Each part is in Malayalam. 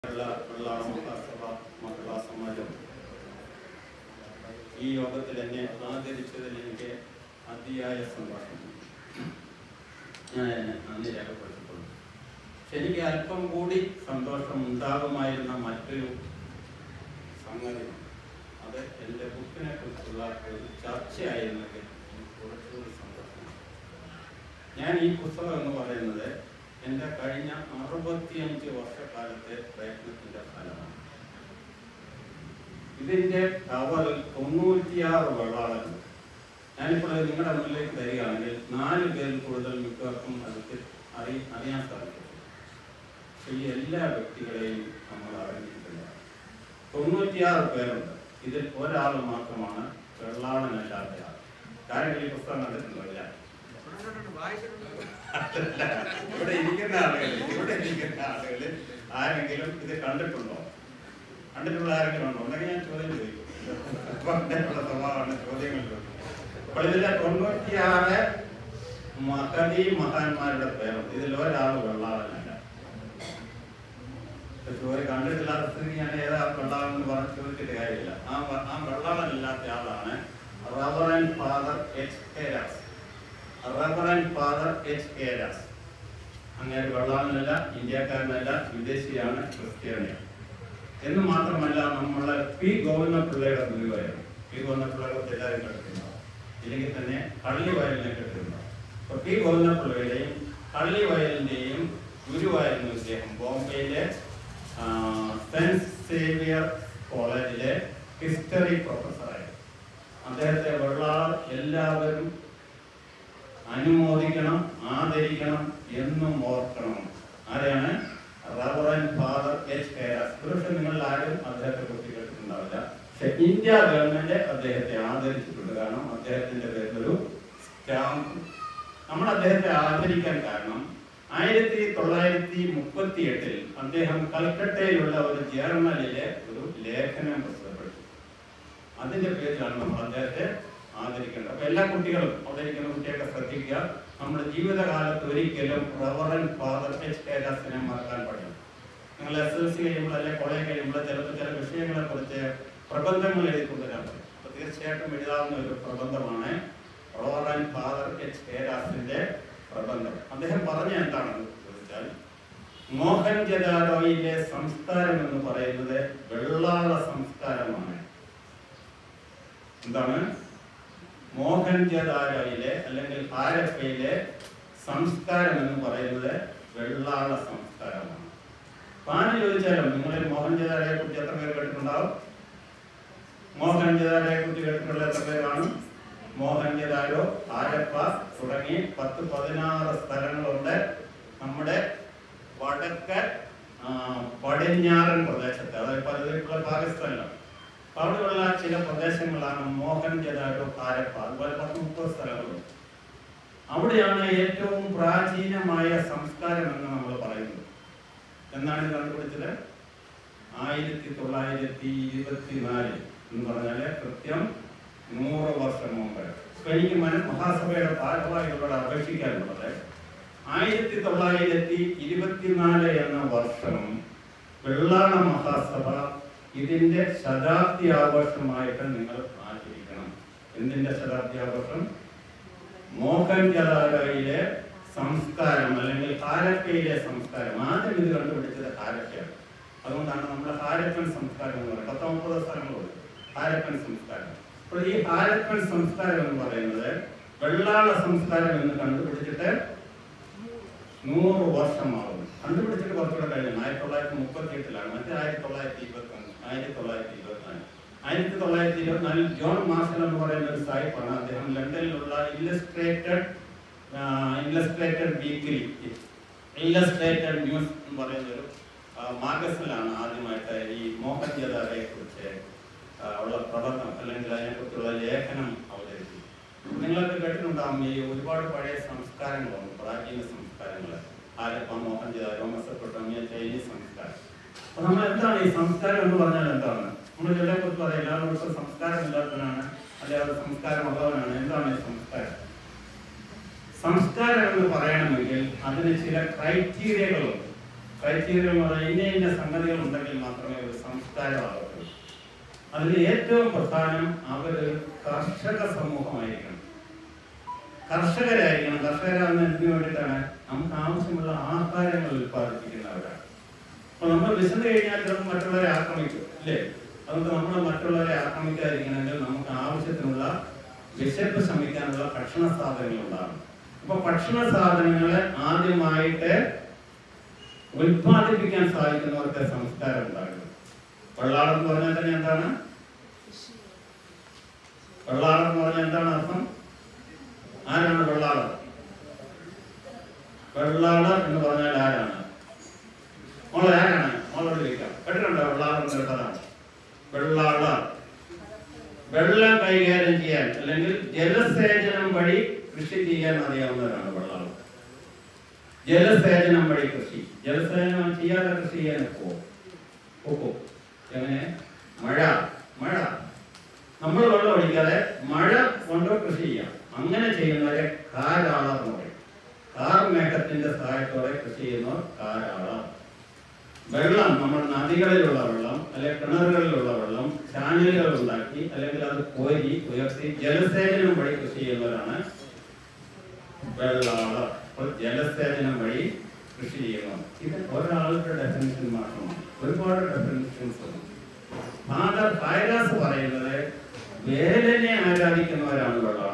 കേരള വെള്ളാള മഹാസഭ മഹിളാ സമാജം ഈ യോഗത്തിൽ എന്നെ ആദരിച്ചതിൽ എനിക്ക് അതിയായ സന്തോഷം ഞാൻ എന്നെ നന്ദി രേഖപ്പെടുത്തിക്കൊള്ളു പക്ഷെ എനിക്ക് അല്പം കൂടി സന്തോഷം ഉണ്ടാകുമായിരുന്ന മറ്റൊരു സംഗതി അത് എൻ്റെ ബുക്കിനെ കുറിച്ചുള്ള ഒരു ചർച്ചയായിരുന്നെങ്കിൽ എനിക്ക് കുറച്ചുകൂടി സന്തോഷമാണ് ഞാൻ ഈ പുസ്തകം എന്ന് പറയുന്നത് എൻ്റെ കഴിഞ്ഞ അറുപത്തിയഞ്ച് വർഷക്കാലത്തെ പ്രയത്നത്തിൻ്റെ ഫലമാണ് ഇതിൻ്റെ കവറിൽ തൊണ്ണൂറ്റിയാറ് വെള്ളാളുണ്ട് ഞാനിപ്പോൾ അത് നിങ്ങളുടെ മുന്നിലേക്ക് തരികയാണെങ്കിൽ നാല് പേരിൽ കൂടുതൽ മിക്കവർക്കും അത് അറി അറിയാൻ സാധിക്കും പക്ഷേ ഈ എല്ലാ വ്യക്തികളെയും നമ്മൾ അറിഞ്ഞിട്ടില്ല തൊണ്ണൂറ്റിയാറ് പേരുണ്ട് ഇതിൽ ഒരാൾ മാത്രമാണ് വെള്ളാളനല്ലാത്ത ആൾ കാര്യങ്ങൾ ഈ പുസ്തകം കണ്ടിട്ടുണ്ടോ ഇല്ല അതല്ല. ഇവിടെ ഇരിക്കുന്ന ആളുകൾ ഇവിടെ ഇരിക്കുന്ന ആളുകൾ ആരെങ്കിലും ഇത് കണ്ടിട്ടുണ്ടോ കണ്ടിട്ടുള്ള ആരെങ്കിലും ഉണ്ടോ ഉണ്ടെങ്കിൽ ഞാൻ ചോദ്യം ചോദിക്കും പണ്ടേക്കുള്ള സ്വഭാവമാണ് ചോദ്യങ്ങൾ ചോദിക്കും അപ്പോൾ ഇതിലെ തൊണ്ണൂറ്റിയാറ് മഹതി മഹാന്മാരുടെ പേരുണ്ട് ഇതിൽ ഒരാൾ വെള്ളാളനല്ല ഇപ്പൊ ചോദ്യം കണ്ടിട്ടില്ലാത്ത സ്ഥിതി ഞാൻ ഏതാ വെള്ളാളെന്ന് പറഞ്ഞ് ചോദിച്ചിട്ട് കാര്യമില്ല ആ വ- ആ വെള്ളാളനില്ലാത്ത ആളാണ് reverend father H K Ras reverend father H K Ras അങ്ങനെ വെള്ളാളനല്ല ഇന്ത്യക്കാരനല്ല വിദേശിയാണ് ക്രിസ്ത്യാനിയാണ് എന്ന് മാത്രമല്ല നമ്മളെ പി ഗോവിന്ദപിള്ളയുടെ ഗുരുവായിരുന്നു പി ഗോവിന്ദപിള്ളയുടെ കുറിച്ച് എല്ലാവരും കേട്ടിട്ടുണ്ടാവും ഇല്ലെങ്കിൽ തന്നെ കള്ളി വയലിനെ കേട്ടിട്ടുണ്ടാവും അപ്പൊ പി ഗോവിന്ദപിള്ളയുടെയും കള്ളി വയലിന്റെയും ഗുരുവായിരുന്നു ഇദ്ദേഹം ബോംബെയിലെ ആ, സെന്റ് സേവിയർ കോളേജിലെ ഹിസ്റ്ററി പ്രൊഫസറായിരുന്നു അദ്ദേഹത്തെ വെള്ളാർ എല്ലാവരും അനുമോദിക്കണം ആദരിക്കണം എന്നും ഓർക്കണം ആരെയാണ് റവറൻ ഫാദർ എച്ച് കൈലാസ് ഒരുപക്ഷെ നിങ്ങളിൽ ആരും അദ്ദേഹത്തെ കുറിച്ച് കേട്ടിട്ടുണ്ടാവില്ല പക്ഷെ ഇന്ത്യ ഗവൺമെന്റ് അദ്ദേഹത്തെ ആദരിച്ചിട്ടുണ്ട് കാരണം അദ്ദേഹത്തിന്റെ പേരിലൊരു സ്റ്റാമ്പ് നമ്മൾ അദ്ദേഹത്തെ ആദരിക്കാൻ കാരണം ആയിരത്തി തൊള്ളായിരത്തി മുപ്പത്തി എട്ടിൽ അദ്ദേഹം കൽക്കട്ടയിലുള്ള ഒരു ജേർണലിലെ ഒരു ലേഖനം പ്രസിദ്ധപ്പെടുത്തി അതിന്റെ പേരിലാണ് നമ്മൾ അദ്ദേഹത്തെ ആദരിക്കേണ്ടത് അപ്പൊ എല്ലാ കുട്ടികളും അവിടെ ഇരിക്കുന്ന കുട്ടിയൊക്കെ ശ്രദ്ധിക്കുക നമ്മുടെ ജീവിതകാലത്ത് ഒരിക്കലും റവറൻ ഫാദർ എച്ച് കൈലാസിനെ മറക്കാൻ പാടില്ല നിങ്ങൾ എസ് എൽ സി കഴിയുമ്പോൾ അല്ലെങ്കിൽ കോളേജ് കഴിയുമ്പോൾ ചിലപ്പോൾ ചില വിഷയങ്ങളെ കുറിച്ച് പ്രബന്ധങ്ങൾ എഴുതി കൊണ്ടുവരാൻ പറ്റും അപ്പൊ തീർച്ചയായിട്ടും എഴുതാവുന്ന ഒരു പ്രബന്ധമാണ് റവറൻ ഫാദർ എച്ച് കൈലാസിന്റെ പ്രബന്ധം അദ്ദേഹം പറഞ്ഞ എന്താണെന്ന് ചോദിച്ചാൽ മോഹൻജദാരോയിലെ സംസ്കാരം എന്ന് പറയുന്നത് വെള്ളാള സംസ്കാരമാണ് എന്താണ് മോഹൻജദാരോയിലെ അല്ലെങ്കിൽ ഹാരപ്പയിലെ സംസ്കാരം എന്ന് പറയുന്നത് വെള്ളാള സംസ്കാരമാണ് പാന് ചോദിച്ചാലും നിങ്ങൾ മോഹൻജദാരോയെ കുറിച്ച് എത്ര പേര് കേട്ടിട്ടുണ്ടാവും മോഹൻജദാരോയെ കുറിച്ച് കേട്ടിട്ടുള്ള എത്ര പേരാണ് മോഹൻജദാരോ ഹാരപ്പ തുടങ്ങി പത്ത് പതിനാറ് സ്ഥലങ്ങളുണ്ട് നമ്മുടെ വടക്ക് ആ, പടിഞ്ഞാറൻ പ്രദേശത്ത് അതായത് പലതിലുള്ള പാകിസ്ഥാനിലാണ് അപ്പൊ അവിടെയുള്ള ചില പ്രദേശങ്ങളാണ് മോഹൻജദാരോ ഹാരപ്പ അതുപോലെ പത്ത് മുപ്പത് സ്ഥലങ്ങളുണ്ട് അവിടെയാണ് ഏറ്റവും പ്രാചീനമായ സംസ്കാരം എന്ന് നമ്മൾ പറയുന്നത് എന്നാണ് ഇത് കണ്ടുപിടിച്ചത് ആയിരത്തി തൊള്ളായിരത്തി ഇരുപത്തിനാല് എന്ന് പറഞ്ഞാല് കൃത്യം നൂറ് വർഷം മുമ്പ് അപ്പൊ എനിക്ക് മന- മഹാസഭയുടെ ഭാരവാഹികളോട് അപേക്ഷിക്കാനുള്ളത് ആയിരത്തി തൊള്ളായിരത്തി ഇരുപത്തിനാല് എന്ന വർഷം വെള്ളാണ മഹാസഭ ഇതിന്റെ ശതാബ്ദി ആഘോഷമായിട്ട് നിങ്ങൾ ആചരിക്കണം എന്തിന്റെ ശതാബ്ദി ആഘോഷം മോഹൻജദാരോയിലെ സംസ്കാരം അല്ലെങ്കിൽ ഹാരപ്പയിലെ സംസ്കാരം ആദ്യം ഇത് കണ്ടുപിടിച്ചത് ഹാരപ്പയാണ് അതുകൊണ്ടാണ് നമ്മൾ ഹാരപ്പൻ സംസ്കാരം എന്ന് പറയുന്നത് പത്തൊമ്പത് സ്ഥലങ്ങളുണ്ട് ഹാരപ്പൻ സംസ്കാരം അപ്പോൾ ഈ ഹാരപ്പൻ സംസ്കാരം എന്ന് പറയുന്നത് വെള്ളാള സംസ്കാരം എന്ന് കണ്ടുപിടിച്ചിട്ട് നൂറ് വർഷമാകുന്നു കണ്ടുപിടിച്ചിട്ട് കുറച്ചുകൂടെ കഴിഞ്ഞു ആയിരത്തി തൊള്ളായിരത്തി മുപ്പത്തി എട്ടിലാണ് മറ്റേ ആയിരത്തി തൊള്ളായിരത്തി ഇരുപത്തി ഒന്ന് ആയിരത്തി തൊള്ളായിരത്തി ഇരുപത്തിനാല് ആയിരത്തി തൊള്ളായിരത്തി ഇരുപത്തിനാലിൽ ജോൺ മാർഷൽ എന്ന് പറയുന്ന ഒരു സാഹിബാണ് അദ്ദേഹം ലണ്ടനിലുള്ള illustrated illustrated weekly illustrated news എന്ന് പറയുന്ന ഒരു മാഗസിനിലാണ് ആദ്യമായിട്ട് ഈ മോഹൻജദാരയെ കുറിച്ച് ഉള്ള പ്രബന്ധം അല്ലെങ്കിൽ അതിനെക്കുറിച്ചുള്ള ലേഖനം അവതരിപ്പിച്ചു നിങ്ങളൊക്കെ കേട്ടിട്ടുണ്ടാകും ഈ ഒരുപാട് പഴയ സംസ്കാരങ്ങളുണ്ട് പ്രാചീന സംസ്കാരങ്ങൾ ആരപ്പ മോഹൻജദാരോ മെസ്സപ്പൊട്ടോമിയ ചൈനീസ് സംസ്കാരം അപ്പൊ നമ്മൾ എന്താണ് ഈ സംസ്കാരം എന്ന് പറഞ്ഞാൽ എന്താണ് നമ്മൾ ഇതിനെ കുറിച്ച് പറയാം എല്ലാവർക്കും സംസ്കാരം ഇല്ലാത്തവനാണ് അല്ലെങ്കിൽ സംസ്കാരം ഉള്ളവനാണ് എന്താണ് ഈ സംസ്കാരം സംസ്കാരം എന്ന് പറയണമെങ്കിൽ അതിന് ചില ക്രൈറ്റീരിയകളുണ്ട് ക്രൈറ്റീരിയ എന്ന് പറഞ്ഞാൽ ഇന്ന ഇന്ന സംഗതികൾ ഉണ്ടെങ്കിൽ മാത്രമേ ഒരു സംസ്കാരമാകത്തുള്ളൂ അതിൽ ഏറ്റവും പ്രധാനം അവര് കർഷക സമൂഹമായിരിക്കണം കർഷകരായിരിക്കണം കർഷകരാകുന്ന എന്തിനു വേണ്ടിയിട്ടാണ് നമുക്ക് ആവശ്യമുള്ള ആഹാരങ്ങൾ ഉൽപ്പാദിപ്പിക്കുന്നവരാണ് അപ്പൊ നമ്മൾ വിശന്ന് കഴിഞ്ഞാൽ ചിലപ്പോൾ മറ്റുള്ളവരെ ആക്രമിക്കും അല്ലേ അതുകൊണ്ട് നമ്മൾ മറ്റുള്ളവരെ ആക്രമിക്കാതിരിക്കണമെങ്കിൽ നമുക്ക് ആവശ്യത്തിനുള്ള വിശപ്പ് ശമിക്കാനുള്ള ഭക്ഷണ സാധനങ്ങൾ ഉണ്ടാകും അപ്പൊ ഭക്ഷണ സാധനങ്ങൾ ആദ്യമായിട്ട് ഉൽപ്പാദിപ്പിക്കാൻ സാധിക്കുന്നവർക്ക് സംസ്കാരം ഉണ്ടാകും വെള്ളാളം എന്ന് പറഞ്ഞാൽ തന്നെ എന്താണ് വെള്ളാളം എന്ന് പറഞ്ഞാൽ എന്താണ് അർത്ഥം ആരാണ് വെള്ളാളർ വെള്ളാളർ എന്ന് പറഞ്ഞാൽ ആരാണ് മോളെ ആരാണ് മോളോട് ചോദിക്കാം കേട്ടിട്ടുണ്ടോ വെള്ളാളർ എന്ന് കേട്ടതാണ് വെള്ളാളർ വെള്ളം കൈകാര്യം ചെയ്യാൻ അല്ലെങ്കിൽ ജലസേചനം വഴി കൃഷി ചെയ്യാൻ അറിയാവുന്നവരാണ് വെള്ളാളർ ജലസേചനം വഴി കൃഷി ജലസേചനം ചെയ്യാതെ കൃഷി ചെയ്യാൻ ഒക്കുമോ ഒക്കും എങ്ങനെ മഴ മഴ നമ്മൾ വെള്ളം ഒഴിക്കാതെ മഴ കൊണ്ട് കൃഷി ചെയ്യാം അങ്ങനെ ചെയ്യുന്നവരെ കാരാളർ എന്ന് പറയും കാർമേഘത്തിന്റെ സഹായത്തോടെ കൃഷി ചെയ്യുന്നവർ കാരാളർ വെള്ളം നമ്മൾ നദികളിലുള്ള വെള്ളം അല്ലെങ്കിൽ കിണറുകളിലുള്ള വെള്ളം ചാനലുകൾ ഉണ്ടാക്കി അല്ലെങ്കിൽ അത് കോരി ഉയർത്തി ജലസേചനം വഴി കൃഷി ചെയ്യുന്നവരാണ് വെള്ളാളർ അപ്പോൾ ജലസേചനം വഴി കൃഷി ചെയ്യുന്നവർ ഇത് ഒരാളുടെ ഡെഫിനിഷൻ മാത്രമാണ് ഒരുപാട് ഡെഫിനിഷൻസ് ഉണ്ട് ഫാദർ ഫൈറാസ് പറയുന്നത് വേലനെ ആരാധിക്കുന്നവരാണ് വെള്ളാളർ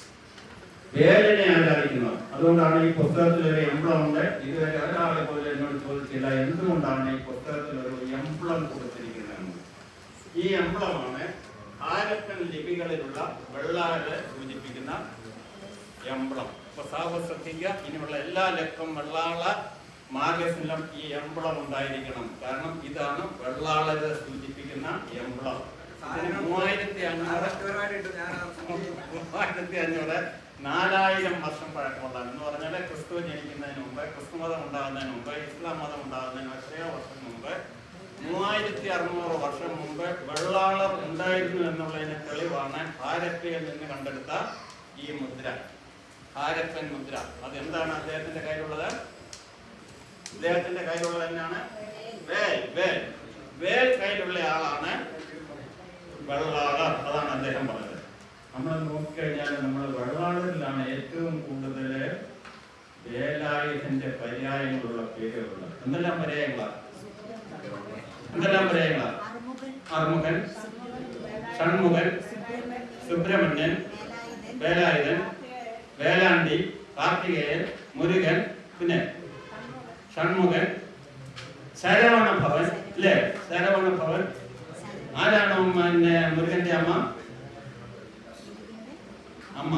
വേലനെ ആരാധിക്കുന്നവർ അതുകൊണ്ടാണ് ഈ പുസ്തകത്തിൽ ഒരു എംബ്ലം ഉണ്ട് ഇതുവരെ ഒരാളെ പോലും എന്നോട് ചോദിച്ചില്ല എന്തുകൊണ്ടാണ് ഈ പുസ്തകത്തിൽ ഒരു എംബ്ലം കൊടുത്തിരിക്കുന്നതെന്ന് ഈ എംബ്ലമാണ് ഹാരപ്പൻ ലിപികളിലുള്ള വെള്ളാരെ സൂചിപ്പിക്കുന്ന എംബ്ലം ഇപ്പൊ സാഹ ശ്രദ്ധിക്കുക ഇനിയുള്ള എല്ലാ ലക്കം വെള്ളാള മാഗസിനിലും ഈ എംബ്ലം ഉണ്ടായിരിക്കണം കാരണം ഇതാണ് വെള്ളാളരെ സൂചിപ്പിക്കുന്ന എംബ്ലം ഇതിന് മൂവായിരത്തി അഞ്ഞൂറ് മൂവായിരത്തി അഞ്ഞൂറ് നാലായിരം വർഷം പഴക്കമുള്ള എന്ന് പറഞ്ഞാൽ ക്രിസ്തു ജനിക്കുന്നതിന് മുമ്പ് ക്രിസ്തു മതം ഉണ്ടാകുന്നതിന് മുമ്പ് ഇസ്ലാം മതം ഉണ്ടാകുന്നതിന് എത്രയോ വർഷം മുമ്പ് മൂവായിരത്തി അറുന്നൂറ് വർഷം മുമ്പ് വെള്ളാളർ ഉണ്ടായിരുന്നു എന്നുള്ളതിന് തെളിവാണ് ഹാരപ്പയിൽ നിന്ന് കണ്ടെടുത്ത ഈ മുദ്ര ഹാരപ്പൻ മുദ്ര അതെന്താണ് അദ്ദേഹത്തിന്റെ കയ്യിലുള്ളത് അദ്ദേഹത്തിന്റെ കയ്യിലുള്ളത് തന്നെയാണ് വേൽ വേൽ വേൽ കയ്യിലുള്ള ആളാണ് വെള്ളാളർ അതാണ് അദ്ദേഹം പറഞ്ഞത് നമ്മൾ നോക്കിക്കഴിഞ്ഞാൽ നമ്മൾ വെള്ളാളരിലാണ് ഏറ്റവും കൂടുതൽ വേലായുധന്റെ പര്യായങ്ങളുള്ള പേരുകളുള്ളത് എന്തെല്ലാം പര്യായങ്ങളാ എന്തെല്ലാം പര്യായങ്ങളാ ആറുമുഖൻ ഷൺമുഖൻ സുബ്രഹ്മണ്യൻ വേലായുധൻ വേലാണ്ടി കാർത്തികേയൻ മുരുകൻ പിന്നെ ഷൺമുഖൻ ശരവണ ഭവൻ അല്ലേ ശരവണ ഭവൻ ആരാണ് പിന്നെ മുരുകന്റെ അമ്മ അമ്മ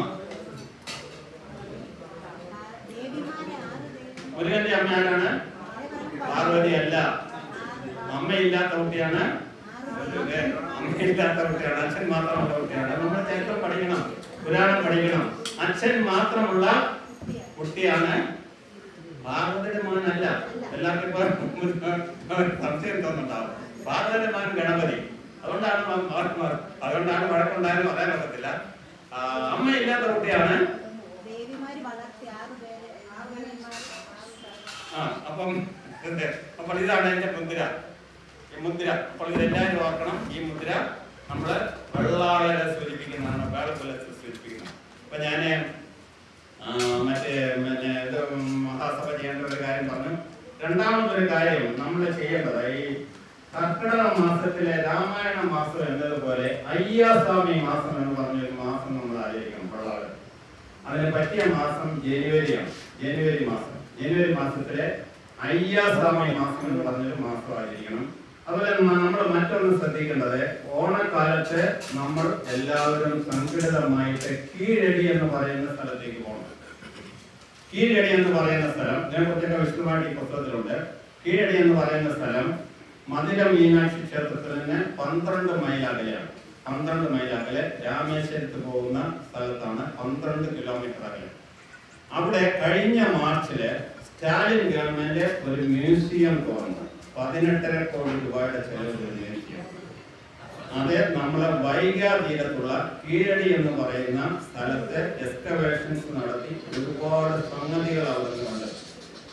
മുരുകന്റെ അമ്മ ആരാണ് പാർവതി അല്ല അമ്മയില്ലാത്ത കുട്ടിയാണ് മുരുകൻ അമ്മയില്ലാത്ത കുട്ടിയാണ് അച്ഛൻ മാത്രമുള്ള കുട്ടിയാണ് നമ്മൾ ചരിത്രം പഠിക്കണം പുരാണം പഠിക്കണം അച്ഛൻ മാത്രമുള്ള കുട്ടിയാണ് പാർവതിയുടെ മോനല്ല എല്ലാവർക്കും ഇപ്പൊ സംശയം തോന്നുന്നുണ്ടാവും പാർവതിയുടെ മോൻ ഗണപതി അതുകൊണ്ടാണ് മ- മ- മ- അതുകൊണ്ടാണ് വഴക്കുണ്ടായെന്ന് പറയാൻ പറ്റത്തില്ല ആ, അമ്മയില്ലാത്ത കുട്ടിയാണ് ദേവിമാര് വളർത്തി ആറ് പേര് ആറ് പേരന്മാർ ആ അപ്പം എന്ത്? അപ്പോൾ ഇതാണ് എന്റെ മുദ്ര ഈ മുദ്ര അപ്പോൾ ഇതെല്ലാവരും ഓർക്കണം ഈ മുദ്ര നമ്മള് വെള്ളാളരെ സൂചിപ്പിക്കുന്നതാണ് വേളക്കുലത്തെ സൂചിപ്പിക്കുന്നത് അപ്പൊ ഞാന് ആ, മറ്റേ പിന്നെ ഇത് മഹാസഭ ചെയ്യേണ്ട ഒരു കാര്യം പറഞ്ഞു രണ്ടാമതൊരു കാര്യം നമ്മൾ ചെയ്യേണ്ടത് ഈ കർക്കിടക മാസത്തിലെ രാമായണ മാസം എന്നതുപോലെ അയ്യാസ്വാമി മാസം എന്ന് പറഞ്ഞൊരു മാസം നമ്മൾ ആചരിക്കണം വെള്ളാളർ അതിന് പറ്റിയ മാസം ജനുവരിയാണ് ജനുവരി മാസം ജനുവരി മാസത്തിലെ അയ്യാസ്വാമി മാസം എന്ന് പറഞ്ഞൊരു മാസം ആചരിക്കണം അതുപോലെ നമ്മൾ മറ്റൊന്ന് ശ്രദ്ധിക്കേണ്ടത് ഓണക്കാലത്ത് നമ്മൾ എല്ലാവരും സംഘടിതമായിട്ട് കീഴടി എന്ന് പറയുന്ന സ്ഥലത്തേക്ക് പോകണം കീഴടി എന്ന് പറയുന്ന സ്ഥലം ഇതിനെക്കുറിച്ചൊക്കെ വിശദമായിട്ട് ഈ പുസ്തകത്തിലുണ്ട് കീഴടി എന്ന് പറയുന്ന സ്ഥലം മധുര മീനാക്ഷി ക്ഷേത്രത്തിൽ നിന്ന് പന്ത്രണ്ട് മൈൽ അകലെയാണ് പന്ത്രണ്ട് മൈൽ അകലെ രാമേശ്വരത്ത് പോകുന്ന സ്ഥലത്താണ് പന്ത്രണ്ട് കിലോമീറ്റർ അകലെ അവിടെ കഴിഞ്ഞ മാർച്ചില് സ്റ്റാലിൻ ഗവൺമെന്റ് ഒരു മ്യൂസിയം തുറന്നു പതിനെട്ടര കോടി രൂപയുടെ ചെലവിൽ ഒരു മ്യൂസിയം അത് നമ്മളെ വൈഗാ തീരത്തുള്ള കീഴടി എന്ന് പറയുന്ന സ്ഥലത്ത് എക്സ്കവേഷൻസ് നടത്തി ഒരുപാട് സംഗതികൾ അവിടെ നിന്ന് കണ്ടെത്തി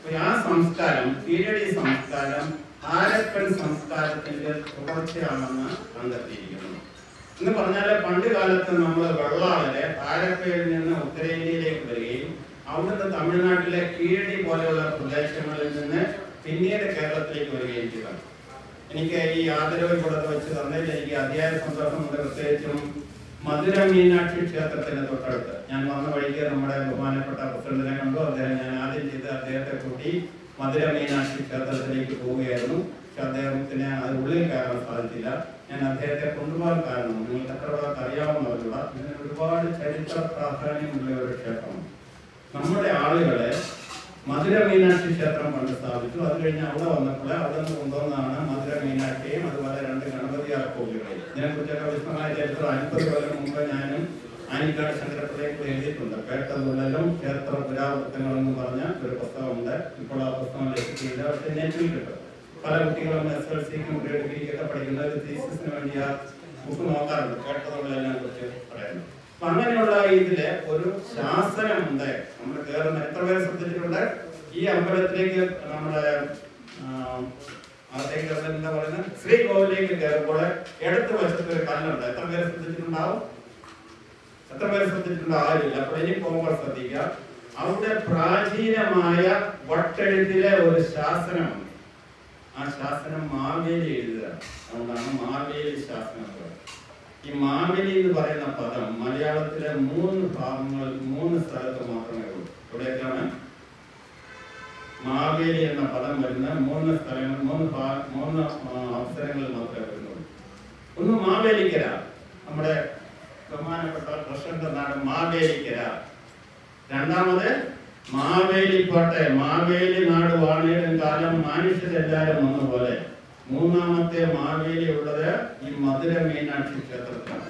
അപ്പൊ ആ സംസ്കാരം കീഴടി സംസ്കാരം ഹാരപ്പൻ സംസ്കാരത്തിന്റെ തുടർച്ചയാണെന്ന് കണ്ടെത്തിയിരിക്കുന്നു എന്ന് പറഞ്ഞാല് പണ്ട് കാലത്ത് നമ്മൾ വെള്ളാളരെ ഹാരപ്പയിൽ നിന്ന് ഉത്തരേന്ത്യയിലേക്ക് വരികയും അവിടുന്ന് തമിഴ്നാട്ടിലെ കീഴടി പോലെയുള്ള പ്രദേശങ്ങളിൽ നിന്ന് പിന്നീട് കേരളത്തിലേക്ക് വരികയും ചെയ്തു എനിക്ക് ഈ ആദരവ് കൊടുത്ത് വെച്ച് തന്നതിൽ എനിക്ക് അതിയായ സന്തോഷമുണ്ട് പ്രത്യേകിച്ചും മധുര മീനാക്ഷി ക്ഷേത്രത്തിന് തൊട്ടടുത്ത് ഞാൻ വന്ന വഴിക്ക് നമ്മുടെ ബഹുമാനപ്പെട്ട പ്രസിഡന്റിനെ കണ്ടു അദ്ദേഹം ഞാൻ ആദ്യം ചെയ്ത് അദ്ദേഹത്തെ കൂട്ടി മധുര മീനാക്ഷി ക്ഷേത്രത്തിലേക്ക് പോവുകയായിരുന്നു പക്ഷെ അദ്ദേഹത്തിന് അത് ഉള്ളിൽ കയറാൻ സാധിച്ചില്ല ഞാൻ അദ്ദേഹത്തെ കൊണ്ടുപോകാൻ കാരണം നിങ്ങൾക്ക് എത്ര പേർക്ക് അറിയാവുന്നവരുള്ള ഇതിന് ഒരുപാട് ചരിത്ര പ്രാധാന്യമുള്ള ഒരു ക്ഷേത്രമാണ് നമ്മുടെ ആളുകളെ മധുര മീനാക്ഷി ക്ഷേത്രം പണ്ട് സ്ഥാപിച്ചു അത് കഴിഞ്ഞ് അവിടെ വന്നപ്പോൾ അവിടെ നിന്ന് കൊണ്ടുവന്നതാണ് മധുര മീനാക്ഷിയും അതുപോലെ രണ്ട് ഗണപതിയാർ കോവിലുകളെയും ഇതിനെക്കുറിച്ചൊക്കെ വിശദമായ ചരിത്രം അൻപത് കൊല്ലം മുമ്പ് ഞാനും ആനിക്കാട് ശങ്കരപ്പിള്ളയെ കൂടി എഴുതിയിട്ടുണ്ട് കേട്ടതുള്ളലും ക്ഷേത്ര പുരാവൃത്തങ്ങൾ എന്ന് പറഞ്ഞ ഒരു പുസ്തകമുണ്ട് ഇപ്പോൾ ആ പുസ്തകം ലഭിക്കില്ല പക്ഷെ നെറ്റിൽ കിട്ടും പല കുട്ടികളും എസ് എൽ സിക്കും ഡിഗ്രിക്കൊക്കെ പഠിക്കുന്ന ഒരു തീസിസിന് വേണ്ടി ആ ബുക്ക് നോക്കാറുണ്ട് കേട്ടതുള്ളതിനെ കുറിച്ച് പറയുന്നു അപ്പൊ അങ്ങനെയുള്ള ഇതില് ഒരു ശാസനമുണ്ട് നമ്മൾ കയറുന്ന എത്ര പേര് ശ്രദ്ധിച്ചിട്ടുണ്ട് ഈ അമ്പലത്തിലേക്ക് നമ്മുടെ ആ, അകത്തേക്ക് കയറുന്നത് എന്താ പറയുന്നത് ശ്രീകോവിലേക്ക് കയറുമ്പോൾ ഇടത്ത് വശത്ത് ഒരു കല്ലുണ്ട് എത്ര പേര് ശ്രദ്ധിച്ചിട്ടുണ്ടാവും എത്ര പേര് ശ്രദ്ധിച്ചിട്ടുണ്ടോ ആരുമില്ല അപ്പൊ ഇനി പോകുമ്പോൾ ശ്രദ്ധിക്കുക അവിടെ പ്രാചീനമായ വട്ടെഴുത്തിലെ ഒരു ശാസനമുണ്ട് ആ ശാസനം മാവേലി എഴുതുക അതുകൊണ്ടാണ് മാവേലി ശാസനം എന്ന് പറയുന്നത്. ഈ മാവേലി എന്ന് പറയുന്ന പദം മലയാളത്തിലെ മൂന്ന് ഭാഗങ്ങൾ മൂന്ന് സ്ഥലത്ത് മാത്രമേ ഉള്ളൂ എവിടെയൊക്കെയാണ് മാവേലി എന്ന പദം വരുന്ന മൂന്ന് സ്ഥലങ്ങൾ മൂന്ന് ഭാ- മൂന്ന് ആ, അവസരങ്ങളിൽ മാത്രമേ വരുന്നുള്ളൂ ഒന്ന് മാവേലിക്കര നമ്മുടെ ബഹുമാനപ്പെട്ട പ്രസിഡന്റ് നാട് മാവേലിക്കര രണ്ടാമത് മാവേലി കോട്ടയം മാവേലി നാട് വാണിയുടെ കാലം മനുഷ്യരെല്ലാരും വന്ന പോലെ മൂന്നാമത്തെ മാവേലി ഉള്ളത് ഈ മധുര മീനാക്ഷി ക്ഷേത്രത്തിലാണ്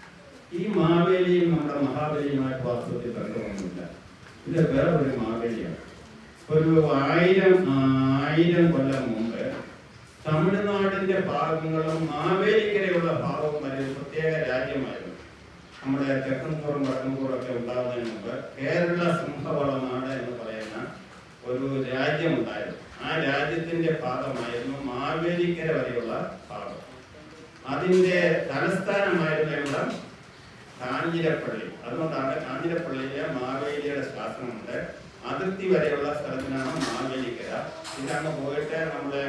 ഈ മാവേലിയും നമ്മുടെ മഹാബലിയുമായിട്ട് വാസ്തവത്തിൽ ബന്ധമൊന്നുമില്ല ഇത് വേറൊരു മാവേലിയാണ് ഒരു ആയിരം ആയിരം കൊല്ലം മുമ്പ് തമിഴ്നാടിന്റെ ഭാഗങ്ങളും മാവേലിക്കരയുള്ള ഭാഗവും വരെ ഒരു പ്രത്യേക രാജ്യമായിരുന്നു നമ്മുടെ തെക്കൻകൂറും വടക്കൻകൂറും ഒക്കെ ഉണ്ടാകുന്നതിന് മുമ്പ് കേരള സിംഹവള നാട് എന്ന് പറയുന്ന ഒരു രാജ്യമുണ്ടായിരുന്നു ആ രാജ്യത്തിന്റെ ഭാഗമായിരുന്നു മാവേലിക്കര വരെയുള്ള ഭാഗം അതിന്റെ തലസ്ഥാനമായിരുന്ന ഇവിടം കാഞ്ഞിരപ്പള്ളി അതുകൊണ്ടാണ് കാഞ്ഞിരപ്പള്ളിയിലെ മാവേലിയുടെ ശാസനമുണ്ട് അതിർത്തി വരെയുള്ള സ്ഥലത്തിനാണ് മാവേലിക്കര ഇതങ്ങ് പോയിട്ട് നമ്മുടെ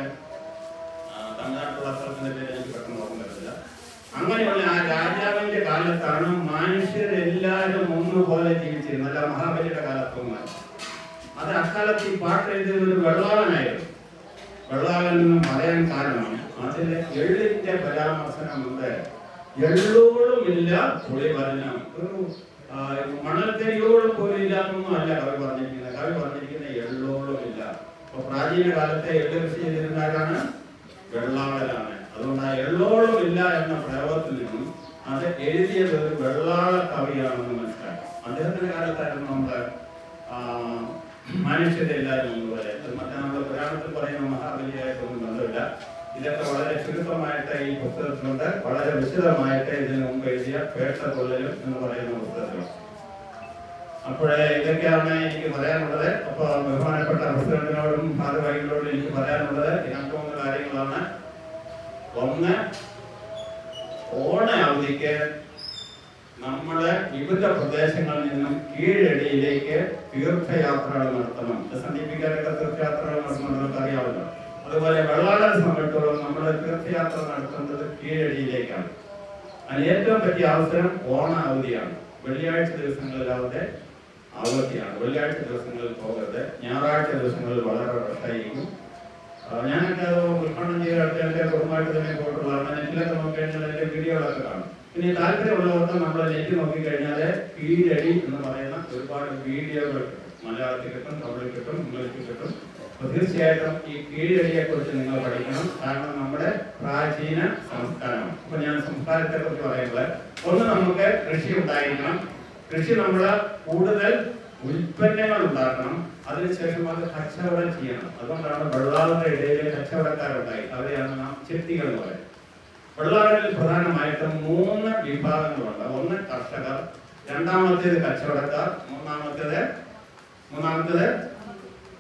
ആ, തമിഴ്നാട്ടിലുള്ള സ്ഥലത്തിന്റെ പേര് എനിക്ക് പെട്ടെന്ന് ഓർമ്മ വരുന്നില്ല അങ്ങനെയുള്ള ആ രാജാവിന്റെ കാലത്താണ് മനുഷ്യരെല്ലാവരും ഒന്നുപോലെ ജീവിച്ചിരുന്നത് അല്ല മഹാബലിയുടെ കാലത്തൊന്നും അത് അക്കാലത്ത് ഈ പാട്ട് എഴുതിയത് ഒരു വെള്ളാളനായിരുന്നു വെള്ളാളൻ എന്ന് പറയാൻ കാരണം അതിൽ എള്ളിന്റെ പരാമർശനമുണ്ട് എള്ളോളുമില്ല പുളി ഭരണം ഒരു ആ, മണൽത്തരിയോളം പോലും ഇല്ലാത്തൊന്നും അല്ല കവി പറഞ്ഞിരിക്കുന്നത് കവി പറഞ്ഞിരിക്കുന്നത് എള്ളോളുമില്ല അപ്പൊ പ്രാചീന കാലത്തെ എള്ള് കൃഷി ചെയ്തിരുന്ന ആരാണ് വെള്ളാളനാണ് അതുകൊണ്ട് ആ എള്ളോളം ഇല്ല എന്ന പ്രയോഗത്തിൽ നിന്നും അത് എഴുതിയത് ഒരു വെള്ളാള കവിയാണെന്ന് മനസ്സിലാക്കാം അദ്ദേഹത്തിന്റെ കാലത്തായിരുന്നു നമ്മുടെ ആ, മനുഷ്യരെ എല്ലാവരും ഒന്നുപോലെ അത് മറ്റേ നമ്മുടെ പുരാണത്തിൽ പറയുന്ന മഹാബലിയായിട്ടൊന്നും ബന്ധമില്ല ഇതൊക്കെ വളരെ ചുരുക്കമായിട്ട് ഈ പുസ്തകത്തിലുണ്ട് വളരെ വിശദമായിട്ട് ഇതിനു മുമ്പ് എഴുതിയ പേട്ട കൊള്ളലും എന്ന് പറയുന്ന പുസ്തകത്തിലുണ്ട് അപ്പോഴേ ഇതൊക്കെയാണ് എനിക്ക് പറയാനുള്ളത് അപ്പൊ ബഹുമാനപ്പെട്ട പ്രസിഡന്റിനോടും ഭാരവാഹികളോടും എനിക്ക് പറയാനുള്ളത് ഇതിനകത്ത് മൂന്ന് കാര്യങ്ങളാണ് ഒന്ന് ഓണ അവധിക്ക് നമ്മുടെ വിവിധ പ്രദേശങ്ങളിൽ നിന്നും കീഴടിയിലേക്ക് തീർത്ഥയാത്രകൾ നടത്തണം എസ് എൻ ഡി പിക്കാരൊക്കെ തീർത്ഥയാത്രകൾ നടത്തുന്നത് അറിയാമല്ലോ അതുപോലെ വെള്ളാടൻ സമയത്തോളം നമ്മൾ തീർത്ഥയാത്ര നടത്തുന്നത് കീഴടിയിലേക്കാണ് അതിന് ഏറ്റവും പറ്റിയ അവസരം ഓണ അവധിയാണ് വെള്ളിയാഴ്ച ദിവസങ്ങളിലാവട്ടെ അവധിയാണ് വെള്ളിയാഴ്ച ദിവസങ്ങളിൽ പോകരുത് ഞായറാഴ്ച ദിവസങ്ങളിൽ വളരെ റഷായിരിക്കും ആ, ഞാനൊക്കെ അത് ഉദ്ഘാടനം ചെയ്ത അടുത്ത എൻ്റെ കുടുംബമായിട്ട് തന്നെ പോയിട്ടുള്ളതാണ് നെറ്റിലൊക്കെ നോക്കിക്കഴിഞ്ഞാൽ അതിന്റെ വീഡിയോകളൊക്കെ കാണും പിന്നെ താല്പര്യമുള്ളവർക്ക് നമ്മൾ നെറ്റ് നോക്കിക്കഴിഞ്ഞാൽ കീഴടി എന്ന് പറയുന്ന ഒരുപാട് വീഡിയോകൾ കിട്ടും മലയാളത്തിൽ കിട്ടും തമിഴിൽ കിട്ടും ഇംഗ്ലീഷിൽ കിട്ടും അപ്പൊ തീർച്ചയായിട്ടും ഈ കീഴടിയെ കുറിച്ച് നിങ്ങൾ പഠിക്കണം കാരണം നമ്മുടെ പ്രാചീന സംസ്കാരമാണ് അപ്പൊ ഞാൻ സംസ്കാരത്തെ കുറിച്ച് പറയുന്നത് ഒന്ന് നമുക്ക് കൃഷി ഉണ്ടായിരിക്കണം കൃഷി നമ്മൾ കൂടുതൽ ഉൽപ്പന്നങ്ങൾ ഉണ്ടാക്കണം അതിനുശേഷം അത് കച്ചവടം ചെയ്യണം അതുകൊണ്ടാണ് വെള്ളാളുടെ ഇടയിൽ കച്ചവടക്കാരുണ്ടായി അവരെയാണ് നാം ചെത്തികൾ എന്ന് പറയുന്നത് വെള്ളാളിൽ പ്രധാനമായിട്ടും മൂന്ന് വിഭാഗങ്ങളുണ്ട് ഒന്ന് കർഷകർ രണ്ടാമത്തേത് കച്ചവടക്കാർ മൂന്നാമത്തേത് മൂന്നാമത്തേത്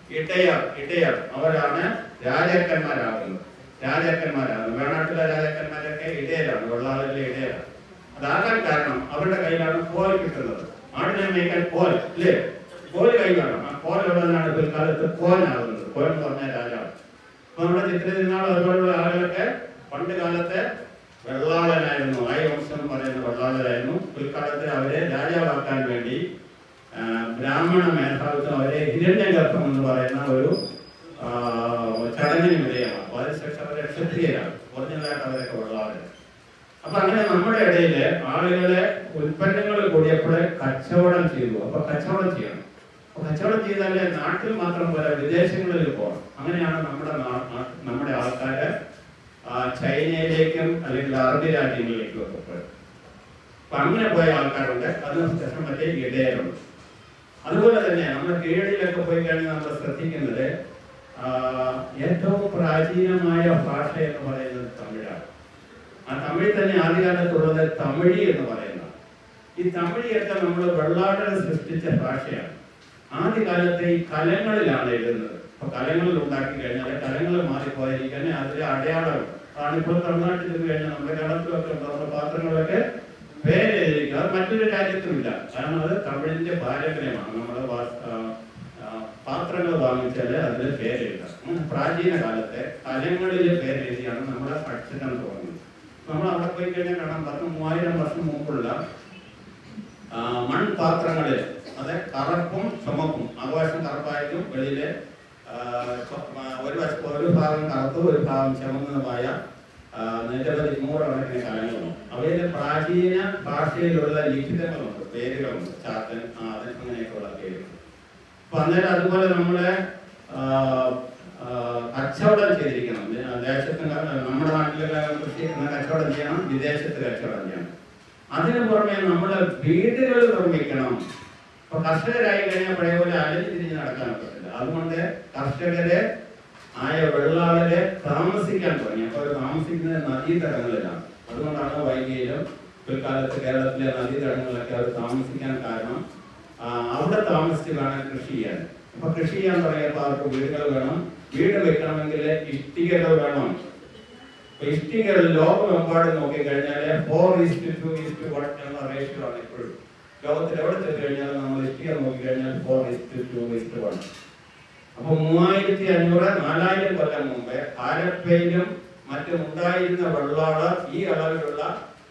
ഇടയർ ഇടയർ അവരാണ് രാജാക്കന്മാരാകുന്നത് രാജാക്കന്മാരാകുന്നത് വേണാട്ടിലെ രാജാക്കന്മാരൊക്കെ ഇടയരാണ് വെള്ളാളിലെ ഇടയരാണ് അതാകാൻ കാരണം അവരുടെ കയ്യിലാണ് കോൽ കിട്ടുന്നത് ആടിനെ മേയ്ക്കാൻ കോൽ ഇല്ലേ കോൽ കൈ വേണം ആ കോൽ ഉള്ളതിനാണ് പിൽക്കാലത്ത് കോനാകുന്നത് കോൽ എന്ന് പറഞ്ഞാൽ രാജാവ് അപ്പൊ നമ്മുടെ ചിത്ര തിരുനാൾ അതുപോലുള്ള ആളുകളൊക്കെ പണ്ട് കാലത്തെ വെള്ളാളനായിരുന്നു ആയ വംശം എന്ന് പറയുന്ന വെള്ളാളനായിരുന്നു പിൽക്കാലത്ത് അവരെ രാജാവാക്കാൻ വേണ്ടി ആ, ബ്രാഹ്മണ മേധാവിത്വം അവരെ ഹിരണ്യഗർഭം എന്ന് പറയുന്ന ഒരു ആ, ചടങ്ങിന് വിധേയമാണ് അപ്പൊ അതിനുശേഷം അവരെ ക്ഷത്രിയരാണ് ഒറിജിനലായിട്ട് അവരൊക്കെ വെള്ളാളരാണ് അപ്പൊ അങ്ങനെ നമ്മുടെ ഇടയില് ആളുകളെ ഉൽപ്പന്നങ്ങൾ കൂടിയപ്പോഴേ കച്ചവടം ചെയ്തു അപ്പൊ കച്ചവടം ചെയ്യണം അപ്പൊ കച്ചവടം ചെയ്താലേ നാട്ടിൽ മാത്രം പോലെ വിദേശങ്ങളിൽ പോകണം അങ്ങനെയാണ് നമ്മുടെ നാ- നാ- നമ്മുടെ ആൾക്കാര് ആ, ചൈനയിലേക്കും അല്ലെങ്കിൽ അറബി രാജ്യങ്ങളിലേക്കും ഒക്കെ പോയത് അപ്പൊ അങ്ങനെ പോയ ആൾക്കാരുണ്ട് അതിനുശേഷം മറ്റേ ഇടയരുണ്ട് അതുപോലെ തന്നെ നമ്മുടെ കീഴടിയിലൊക്കെ പോയി കഴിഞ്ഞാൽ നമ്മൾ ശ്രദ്ധിക്കുന്നത് ആ, ഏറ്റവും പ്രാചീനമായ ഭാഷ എന്ന് പറയുന്നത് തമിഴാണ് ആ തമിഴ് തന്നെ ആദ്യകാലത്തുള്ളത് തമിഴി എന്ന് പറയുന്നത് ഈ തമിഴിയൊക്കെ നമ്മൾ വെള്ളാടൻ സൃഷ്ടിച്ച ഭാഷയാണ് ആദ്യകാലത്തെ ഈ കലങ്ങളിലാണ് എഴുതുന്നത് അപ്പൊ കലങ്ങളിൽ ഉണ്ടാക്കി കഴിഞ്ഞാൽ കലങ്ങൾ മാറിപ്പോയിരിക്കാൻ അതിലെ അടയാളമുണ്ട് അതാണ് ഇപ്പോൾ തമിഴ്നാട്ടിൽ ചെന്ന് കഴിഞ്ഞാൽ നമ്മുടെ കേരളത്തിലൊക്കെ ഉണ്ട് നമ്മുടെ പാത്രങ്ങളൊക്കെ പേരെഴുതിയിരിക്കുക അത് മറ്റൊരു രാജ്യത്തുമില്ല കാരണം അത് തമിഴിന്റെ പാരമ്പര്യമാണ് നമ്മുടെ വാ- ആ, ആ, പാത്രങ്ങൾ വാങ്ങിച്ചാൽ അതിൽ പേരെഴുതാം അങ്ങനെ പ്രാചീന കാലത്തെ കലങ്ങളിൽ പേരെഴുതിയാണ് നമ്മുടെ അക്ഷരം തുടങ്ങുന്നത് നമ്മൾ അവിടെ പോയി കഴിഞ്ഞാൽ കാണാം പത്ത് മൂവായിരം വർഷം മുമ്പുള്ള ആ, മൺപാത്രങ്ങളിൽ അത് കറുപ്പും ചുമപ്പും ആകാശം കറുപ്പായിട്ടും വെളിയിലെ ആ, ചൊ- ആ, ഒരു വശം ഒരു ഭാഗം കറുത്തും ഒരു ഭാഗം ചുമന്നതുമായ ആ, നിരവധി നൂറുകണക്കിന് കലങ്ങളുണ്ട് അവയിൽ പ്രാചീന ഭാഷയിലുള്ള ലിഖിതങ്ങളുണ്ട് പേരുകളുണ്ട് ചാത്തൻ ആദൻ അങ്ങനെയൊക്കെയുള്ള പേരുകൾ അപ്പൊ അന്നേരം അതുപോലെ നമ്മളെ ആ, ആ, കച്ചവടം ചെയ്തിരിക്കണം ദേ- ദേശത്ത് ക- നമ്മുടെ നാട്ടിലൊക്കെ കൃഷി എന്ന കച്ചവടം ചെയ്യണം വിദേശത്ത് കച്ചവടം ചെയ്യണം അതിനു പുറമെ നമ്മൾ വീടുകൾ നിർമ്മിക്കണം അപ്പൊ കർഷകരായി കഴിഞ്ഞാൽ പഴയ പോലെ അലഞ്ഞു തിരിഞ്ഞ് നടക്കാൻ പറ്റില്ല അതുകൊണ്ട് കർഷകരെ ആയ വെള്ളാളരെ താമസിക്കാൻ തുടങ്ങി അപ്പോൾ അവർ താമസിക്കുന്നത് നദീതടങ്ങളിലാണ് അതുകൊണ്ടാണ് വൈകിയിലും പിൽക്കാലത്ത് കേരളത്തിലെ നദീതടങ്ങളിലൊക്കെ അവർ താമസിക്കാൻ കാരണം ആ, അവിടെ താമസിച്ച് വേണം കൃഷി ചെയ്യാൻ അപ്പൊ കൃഷി ചെയ്യാൻ തുടങ്ങിയപ്പോൾ അവർക്ക് വീടുകൾ വേണം വീട് വെക്കണമെങ്കിൽ ഇഷ്ടികകൾ വേണം അപ്പൊ ഇഷ്ടികകൾ ലോകമെമ്പാടും നോക്കിക്കഴിഞ്ഞാൽ four is to two is to one എന്ന റേഷ്യോ ആണ് ഇപ്പോഴും ലോകത്തിൽ എവിടെ ചെന്ന് കഴിഞ്ഞാൽ നമ്മൾ ഇഷ്ടിക നോക്കിക്കഴിഞ്ഞാൽ four is to two is to one അപ്പൊ മൂവായിരത്തി അഞ്ഞൂറ് നാലായിരം കൊല്ലം മുമ്പ് ആലപ്പയിലും മറ്റും ഉണ്ടായിരുന്ന വെള്ളാള ഈ അളവിലുള്ള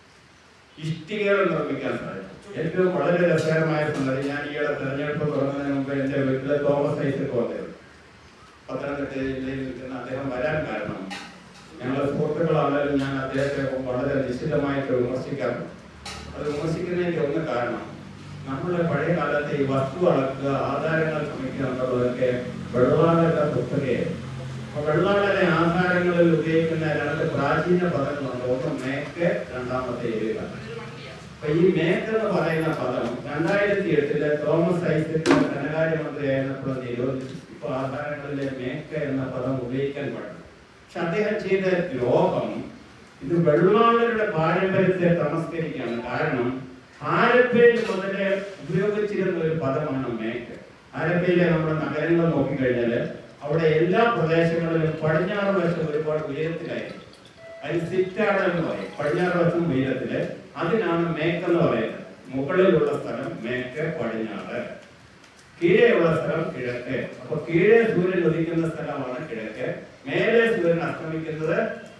ഇഷ്ടികകൾ നിർമ്മിക്കാൻ സാധിക്കും ഏറ്റവും വളരെ രസകരമായ സംഗതി ഞാൻ ഈയിടെ തെരഞ്ഞെടുപ്പ് തുടങ്ങുന്നതിന് മുമ്പ് എന്റെ വീട്ടിലെ തോമസ് ഐസക് വന്നിരുന്നു പത്തനംതിട്ട ജില്ലയിൽ നിൽക്കുന്ന അദ്ദേഹം വരാൻ കാരണം ഞങ്ങൾ സുഹൃത്തുക്കളാണെങ്കിലും ഞാൻ അദ്ദേഹത്തെ വളരെ നിശ്ചിതമായിട്ട് വിമർശിക്കാറുണ്ട് അത് വിമർശിക്കുന്നതിന്റെ ഒന്ന് കാരണം നമ്മുടെ പഴയ കാലത്തെ ഈ വസ്തു അളക്കുക ആധാരങ്ങൾ ശ്രമിക്കുക എന്നുള്ളതൊക്കെ വെള്ളാളരുടെ പുസ്തകയായിരുന്നു അപ്പൊ വെള്ളാളരെ ആധാരങ്ങളിൽ ഉപയോഗിക്കുന്ന രണ്ട് പ്രാചീന പദങ്ങളുണ്ട് ഒന്ന് മേക്ക് രണ്ടാമത്തെ എഴുക അപ്പൊ ഈ മേക്ക് എന്ന് പറയുന്ന പദം രണ്ടായിരത്തി എട്ടിലെ തോമസ് ഐസക് ധനകാര്യമന്ത്രിയായിരുന്നപ്പോൾ നിരോധിച്ചു ഇപ്പൊ ആധാരങ്ങളിലെ മേക്ക് എന്ന പദം ഉപയോഗിക്കാൻ പാടില്ല പക്ഷെ അദ്ദേഹം ചെയ്ത ദ്രോഹം ഇത് വെള്ളാളരുടെ പാരമ്പര്യത്തെ തമസ്കരിക്കുകയാണ് കാരണം ആലപ്പയിൽ മുതലേ ഉപയോഗിച്ചിരുന്ന ഒരു പദമാണ് മേക്ക് ആലപ്പയിലെ നമ്മുടെ നഗരങ്ങൾ നോക്കിക്കഴിഞ്ഞാല് അവിടെ എല്ലാ പ്രദേശങ്ങളിലും പടിഞ്ഞാറ് വശം ഒരുപാട് ഉയരത്തിലായിരിക്കും അതിന് സിറ്റാട് എന്ന് പറയും പടിഞ്ഞാറ് വശം ഉയരത്തില് അതിനാണ് മേക്ക് എന്ന് പറയുന്നത് മുകളിലുള്ള സ്ഥലം മേക്ക് പടിഞ്ഞാറ് കീഴെയുള്ള സ്ഥലം കിഴക്ക് അപ്പൊ കീഴെ സൂര്യൻ ഉദിക്കുന്ന സ്ഥലമാണ് കിഴക്ക് മേലെ സൂര്യൻ അസ്തമിക്കുന്നത്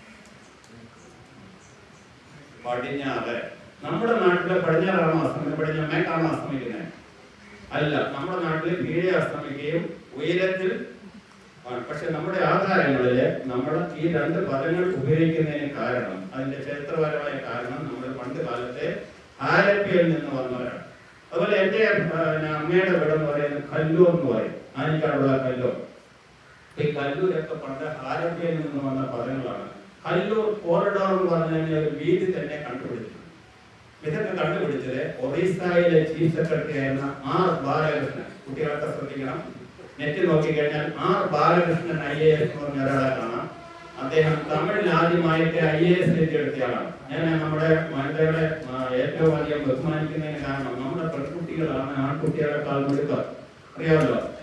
പടിഞ്ഞാറ് നമ്മുടെ നാട്ടിലെ പടിഞ്ഞാറാണോ അസ്തമിക്കുന്നത് പടിഞ്ഞാറ് മേക്കാണോ അസ്തമിക്കുന്നത് അല്ല നമ്മുടെ നാട്ടിൽ കീഴെ അസ്തമിക്കുകയും ഉയരത്തിൽ ആണ്. പക്ഷെ നമ്മുടെ ആധാരങ്ങളില് നമ്മൾ ഈ രണ്ട് പദങ്ങൾ ഉപയോഗിക്കുന്നതിന് കാരണം അതിന്റെ ചരിത്രപരമായ കാരണം നമ്മൾ പണ്ട് കാലത്തെ ആലപ്പിയിൽ നിന്ന് വന്നവരാണ് അതുപോലെ എന്റെ ആ, പിന്നെ അമ്മയുടെ വീട് എന്ന് പറയുന്നത് കല്ലൂർ എന്ന് പറയും ആനിക്കാടുള്ള കല്ലൂർ ഈ കല്ലൂരൊക്കെ പണ്ട് ആലപ്പിയിൽ നിന്ന് വന്ന പദങ്ങളാണ് കല്ലൂർ കോറിഡോർ എന്ന് പറഞ്ഞ ഒരു വീതി തന്നെ കണ്ടുപിടിച്ചു ഇതൊക്കെ കണ്ടുപിടിച്ചത് ഒറീസയിലെ ചീഫ് സെക്രട്ടറി ആയിരുന്ന ആർ ബാലകൃഷ്ണൻ കുട്ടികളൊക്കെ ശ്രദ്ധിക്കണം നെറ്റ് നോക്കിക്കഴിഞ്ഞാൽ R Balakrishnan I A S എന്ന് പറഞ്ഞ ഒരാളെ കാണാം അദ്ദേഹം തമിഴിൽ ആദ്യമായിട്ട് ഐ എ എസ് എഴുതിയെടുത്ത ആളാണ് ഞാൻ നമ്മുടെ വനിതകളെ ആ, ഏറ്റവും അധികം ബഹുമാനിക്കുന്നതിന് കാരണം നമ്മുടെ പെൺകുട്ടികളാണ് ആൺകുട്ടികളെക്കാൾ മിടുക്കർ അറിയാമല്ലോ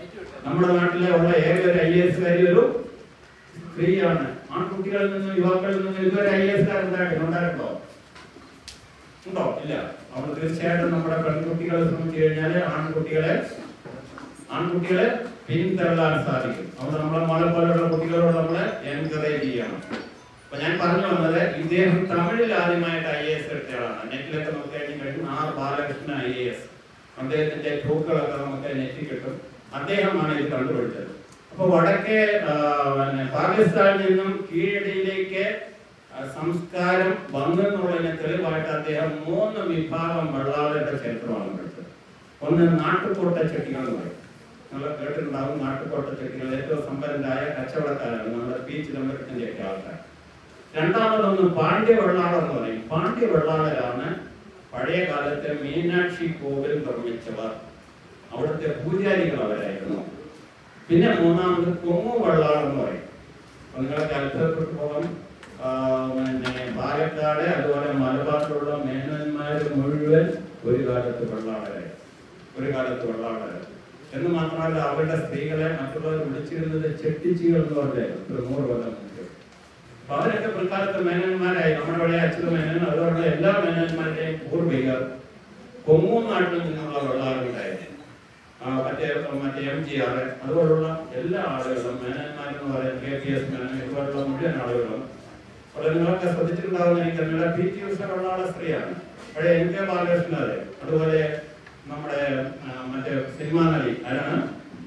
നമ്മുടെ നാട്ടിലെ ഉള്ള ഏക ഒരു ഐ എസ് കാരി ഒരു സ്ത്രീയാണ് ആൺകുട്ടികളിൽ നിന്നും യുവാക്കളിൽ നിന്നും ഇതുവരെ ഐ എസ് ഉണ്ടായിട്ടില്ല ഉണ്ടായിട്ടുണ്ടോ ഉണ്ടോ ഇല്ല അപ്പോൾ തീർച്ചയായിട്ടും നമ്മുടെ പെൺകുട്ടികളെ സംബന്ധിച്ച് കഴിഞ്ഞാല് ആൺകുട്ടികളെ ആൺകുട്ടികളെ പിന്തള്ളാൻ സാധിക്കും അവിടെ നമ്മളെ മോളെ പോലെയുള്ള കുട്ടികളോട് നമ്മള് എൻകറേജ് ചെയ്യണം അപ്പൊ ഞാൻ പറഞ്ഞു വന്നത് ഇദ്ദേഹം തമിഴിൽ ആദ്യമായിട്ട് ഐ എ എസ് എടുത്തയാളാണ് നെറ്റിലൊക്കെ നോക്കി കഴിഞ്ഞ് കഴിഞ്ഞു R Balakrishnan I A S അദ്ദേഹത്തിന്റെ ടോക്കുകളൊക്കെ നമുക്ക് നെറ്റിൽ കിട്ടും അദ്ദേഹമാണ് ഇത് കണ്ടുപിടിച്ചത് അപ്പൊ വടക്കേ ആ, പിന്നെ പാകിസ്ഥാനിൽ നിന്നും കീഴടിയിലേക്ക് ആ, സംസ്കാരം വന്നെന്നുള്ളതിന് തെളിവായിട്ട് അദ്ദേഹം മൂന്ന് വിഭാഗം വെള്ളാളരുടെ ചരിത്രമാണ് പഠിച്ചത് ഒന്ന് നാട്ടുകോട്ട ചെട്ടികൾ എന്ന് പറയും നിങ്ങൾ കേട്ടിട്ടുണ്ടാവും നാട്ടുകോട്ട ചെട്ടികൾ ഏറ്റവും സമ്പന്നരായ കച്ചവടക്കാരാണ് നമ്മുടെ പി ചിദംബരത്തിന്റെ ഒക്കെ ആൾക്കാർ രണ്ടാമതൊന്ന് പാണ്ഡ്യ വെള്ളാളർ എന്ന് പറയും പാണ്ഡ്യ വെള്ളാളരാണ് പഴയ കാലത്തെ മീനാക്ഷി കോവിൽ നിർമ്മിച്ചവർ അവിടുത്തെ പൂജാരികൾ അവരായിരുന്നു പിന്നെ മൂന്നാമത് കൊങ്ങു വെള്ളാളർ എന്ന് പറയും അപ്പൊ നിങ്ങളൊക്കെ അത്ഭുതപ്പെട്ടു പോകാം ആ, പിന്നെ പാലക്കാട് അതുപോലെ മലബാറിലുള്ള മേനന്മാര് മുഴുവൻ ഒരു കാലത്ത് വെള്ളാളരായി ഒരു കാലത്ത് വെള്ളാളരായി എന്ന് മാത്രമല്ല അവരുടെ സ്ത്രീകളെ മറ്റുള്ളവർ വിളിച്ചിരുന്നത് ചെട്ടിച്ചികൾ എന്ന് പറഞ്ഞായിരുന്നു ഒരു നൂറ് കൊല്ലം മുമ്പ് അപ്പൊ അവരൊക്കെ പിൽക്കാലത്ത് മേനന്മാരായി നമ്മുടെ പഴയ അച്യുത മേനൻ അതുപോലുള്ള എല്ലാ മേനന്മാരുടെയും പൂർവികർ കൊങ്ങൂർ നാട്ടിൽ നിന്നുള്ള വെള്ളാറുണ്ടായിരുന്നു ആ, മറ്റേ മറ്റേ എം ജി ആർ അതുപോലുള്ള എല്ലാ ആളുകളും മേനന്മാരെന്ന് പറയുന്ന കെ പി എസ് മേനൻ ഇതുപോലുള്ള മുഴുവൻ ആളുകളും അവിടെ നിങ്ങളൊക്കെ ശ്രദ്ധിച്ചിട്ടുണ്ടാവുന്ന എനിക്ക് നിങ്ങളുടെ പി ടി ഉഷ ഉള്ള സ്ത്രീയാണ് പഴയ എം കെ ബാലകൃഷ്ണൻ അതെ അതുപോലെ നമ്മുടെ ആ, മറ്റേ സിനിമാ നടി ആരാണ്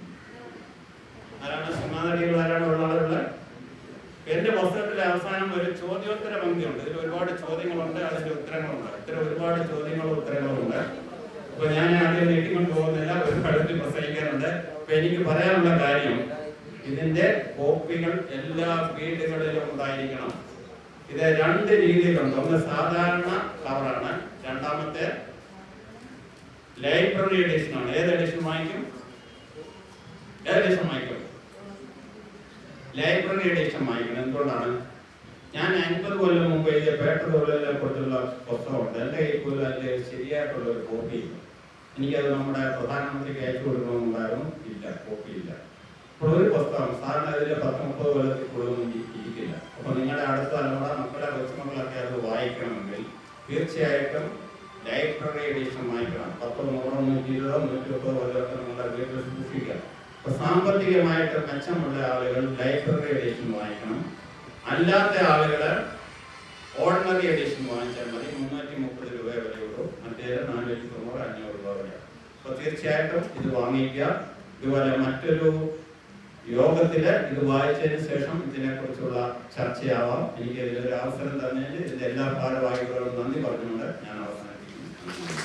ആരാണ് സിനിമാ നടികൾ ആരാണ് ഉള്ള ആളുകൾ എന്റെ പുസ്തകത്തിലെ അവസാനം ഒരു ചോദ്യോത്തര പങ്ക്തിയുണ്ട് ഇതിൽ ഒരുപാട് ചോദ്യങ്ങളുണ്ട് അതിന്റെ ഉത്തരങ്ങളുണ്ട് ഇത്തരം ഒരുപാട് ചോദ്യങ്ങളും ഉത്തരങ്ങളും ഉണ്ട് അപ്പൊ ഞാൻ ആദ്യം നീട്ടിക്കൊണ്ട് പോകുന്നില്ല ഒരു കഴുത്തിൽ പ്രസംഗിക്കാനുണ്ട് അപ്പൊ എനിക്ക് പറയാനുള്ള കാര്യം ഇതിന്റെ കോപ്പികൾ എല്ലാ വീടുകളിലും ഉണ്ടായിരിക്കണം ഇത് രണ്ട് രീതിയിലുണ്ട് ഒന്ന് സാധാരണ കവറാണ് രണ്ടാമത്തെ ലൈബ്രറി എഡിഷൻ ആണ് ഏത് എഡിഷൻ വാങ്ങിക്കും ഏത് എഡിഷൻ വാങ്ങിക്കും ലൈബ്രറി എഡിഷൻ വാങ്ങിക്കണം എന്തുകൊണ്ടാണ് ഞാൻ അൻപത് കൊല്ലം മുമ്പ് എഴുതിയ പേട്ട തൊഴിലെ കുറിച്ചുള്ള പുസ്തകമുണ്ട് എൻ്റെ കയ്യിൽ പോലും അതിൻ്റെ ശരിയായിട്ടുള്ള ഒരു കോപ്പി ഇല്ല എനിക്കത് നമ്മുടെ പ്രധാനമന്ത്രിക്ക് അയച്ചു കൊടുക്കണമെന്നുണ്ടായിരുന്നു ഇല്ല കോപ്പി ഇല്ല അപ്പോൾ ഒരു പുസ്തകം സാറിന് അതിൽ പത്ത് മുപ്പത് കൊല്ലത്തിൽ കൂടുതലൊന്നും ഇ- ഇരിക്കില്ല അപ്പോൾ നിങ്ങളുടെ അടുത്ത തലമുറ മക്കളെ കൊച്ചുമക്കളൊക്കെ അത് വായിക്കണമെങ്കിൽ തീർച്ചയായിട്ടും ലൈബ്രറി എഡിഷൻ വാങ്ങിക്കണം പത്തോ നൂറോ നൂറ്റി ഇരുപതോ നൂറ്റി മുപ്പതോ കൊല്ലമൊക്കെ നിങ്ങളുടെ വീട്ടിൽ സൂക്ഷിക്കുക അപ്പൊ സാമ്പത്തികമായിട്ട് മെച്ചമുള്ള ആളുകൾ ലൈബ്രറി എഡിഷൻ വാങ്ങിക്കണം അല്ലാത്ത ആളുകള് ഓർഡിനറി എഡിഷൻ വാങ്ങിച്ചാൽ മതി മുന്നൂറ്റി മുപ്പത് രൂപ വിലയുള്ളൂ മറ്റേത് നാനൂറ്റി തൊണ്ണൂറ് അഞ്ഞൂറ് രൂപ വരെ അപ്പൊ തീർച്ചയായിട്ടും ഇത് വാങ്ങിക്കുക ഇതുപോലെ മറ്റൊരു യോഗത്തില് ഇത് വായിച്ചതിന് ശേഷം ഇതിനെക്കുറിച്ചുള്ള ചർച്ചയാവാം എനിക്ക് ഇതിലൊരു അവസരം തന്നതിന് ഇതിന്റെ എല്ലാ ഭാരവാഹികളോടും നന്ദി പറഞ്ഞുകൊണ്ട് ഞാൻ അവസാനിപ്പിക്കുന്നു